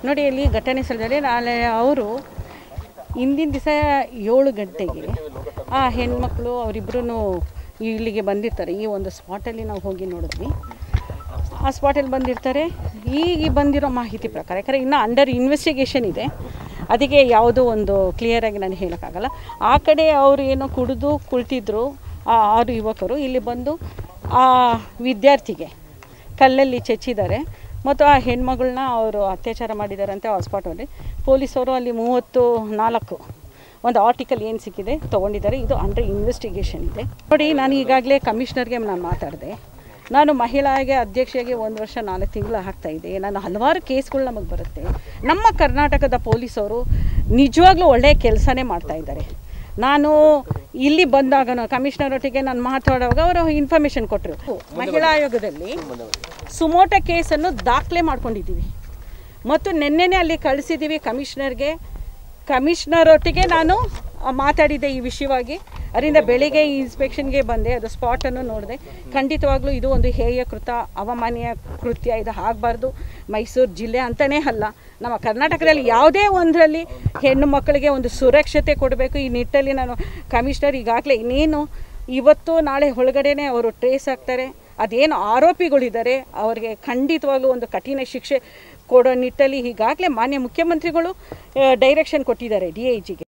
ನೋಡಿ ಇಲ್ಲಿ ಘಟನೆ ಸ್ಥಳದಲ್ಲಿ ನಾಳೆ ಅವರು ಹಿಂದಿನ ದಿವಸ ಏಳು ಗಂಟೆಗೆ ಆ ಹೆಣ್ಮಕ್ಳು ಅವರಿಬ್ಬರೂ ಇಲ್ಲಿಗೆ ಬಂದಿರ್ತಾರೆ ಈ ಒಂದು ಸ್ಪಾಟಲ್ಲಿ ನಾವು ಹೋಗಿ ನೋಡಿದ್ವಿ ಆ ಸ್ಪಾಟಲ್ಲಿ ಬಂದಿರ್ತಾರೆ ಈಗ ಬಂದಿರೋ ಮಾಹಿತಿ ಪ್ರಕಾರ ಯಾಕಂದರೆ ಇನ್ನೂ ಅಂಡರ್ ಇನ್ವೆಸ್ಟಿಗೇಷನ್ ಇದೆ ಅದಕ್ಕೆ ಯಾವುದೋ ಒಂದು ಕ್ಲಿಯರಾಗಿ ನಾನು ಹೇಳೋಕ್ಕಾಗಲ್ಲ ಆ ಕಡೆ ಅವರು ಏನೋ ಕುಡಿದು ಕುಳಿತಿದ್ರು ಆ ಆರು ಯುವಕರು ಇಲ್ಲಿ ಬಂದು ಆ ವಿದ್ಯಾರ್ಥಿಗೆ ಕಲ್ಲಲ್ಲಿ ಚೆಚ್ಚಿದ್ದಾರೆ ಮತ್ತು ಆ ಹೆಣ್ಮಗಳನ್ನ ಅವರು ಅತ್ಯಾಚಾರ ಮಾಡಿದಾರಂತೆ ಆ ಸ್ಪಾಟಲ್ಲಿ ಪೊಲೀಸವರು ಅಲ್ಲಿ ಮೂವತ್ತು ನಾಲ್ಕು ಒಂದು ಆರ್ಟಿಕಲ್ ಏನು ಸಿಕ್ಕಿದೆ ತೊಗೊಂಡಿದ್ದಾರೆ ಇದು ಅಂಡರ್ ಇನ್ವೆಸ್ಟಿಗೇಷನ್ ಇದೆ ನೋಡಿ ನಾನು ಈಗಾಗಲೇ ಕಮಿಷನರ್ಗೆ ನಾನು ಮಾತಾಡಿದೆ ನಾನು ಮಹಿಳೆಗೆ ಅಧ್ಯಕ್ಷೆಯಾಗಿ ಒಂದು ವರ್ಷ ನಾಲ್ಕು ತಿಂಗಳು ಆಗ್ತಾ ಇದೆ ನಾನು ಹಲವಾರು ಕೇಸ್ಗಳು ನಮಗೆ ಬರುತ್ತೆ ನಮ್ಮ ಕರ್ನಾಟಕದ ಪೊಲೀಸವರು ನಿಜವಾಗ್ಲೂ ಒಳ್ಳೆಯ ಕೆಲಸನೇ ಮಾಡ್ತಾ ಇದ್ದಾರೆ ನಾನು ಇಲ್ಲಿ ಬಂದಾಗ ಕಮಿಷನರ್ ಒಟ್ಟಿಗೆ ನಾನು ಮಾತಾಡುವಾಗ ಅವರು ಇನ್ಫಾರ್ಮೇಷನ್ ಕೊಟ್ಟರು ಮಹಿಳಾ ಆಯೋಗದಲ್ಲಿ ಸುಮೋಟ ಕೇಸನ್ನು ದಾಖಲೆ ಮಾಡ್ಕೊಂಡಿದ್ದೀವಿ ಮತ್ತು ನಿನ್ನೆನೇ ಅಲ್ಲಿ ಕಳಿಸಿದ್ದೀವಿ ಕಮಿಷನರ್ಗೆ ಕಮಿಷನರ್ ಒಟ್ಟಿಗೆ ನಾನು ಆ, ಮಾತಾಡಿದ್ದೆ ಈ ವಿಷಯವಾಗಿ ಅದರಿಂದ ಬೆಳಿಗ್ಗೆ ಈ ಇನ್ಸ್ಪೆಕ್ಷನ್ಗೆ ಬಂದೆ ಅದು ಸ್ಪಾಟನ್ನು ನೋಡಿದೆ ಖಂಡಿತವಾಗ್ಲೂ ಇದು ಒಂದು ಹೇಯ ಕೃತ ಅವಮಾನೀಯ ಕೃತ್ಯ ಇದು ಆಗಬಾರ್ದು ಮೈಸೂರು ಜಿಲ್ಲೆ ಅಂತಲೇ ಅಲ್ಲ ನಮ್ಮ ಕರ್ನಾಟಕದಲ್ಲಿ ಯಾವುದೇ ಒಂದರಲ್ಲಿ ಹೆಣ್ಣು ಮಕ್ಕಳಿಗೆ ಒಂದು ಸುರಕ್ಷತೆ ಕೊಡಬೇಕು ಈ ನಿಟ್ಟಲ್ಲಿ ನಾನು ಕಮಿಷನರ್ ಈಗಾಗಲೇ ಇನ್ನೇನು ಇವತ್ತು ನಾಳೆ ಒಳಗಡೆನೆ ಅವರು ಟ್ರೇಸ್ ಆಗ್ತಾರೆ ಅದೇನು ಆರೋಪಿಗಳಿದ್ದಾರೆ ಅವರಿಗೆ ಖಂಡಿತವಾಗ್ಲೂ ಒಂದು ಕಠಿಣ ಶಿಕ್ಷೆ ಕೊಡೋ ನಿಟ್ಟಲ್ಲಿ ಈಗಾಗಲೇ ಮಾನ್ಯ ಮುಖ್ಯಮಂತ್ರಿಗಳು ಡೈರೆಕ್ಷನ್ ಕೊಟ್ಟಿದ್ದಾರೆ ಡಿ ಐ ಜಿಗೆ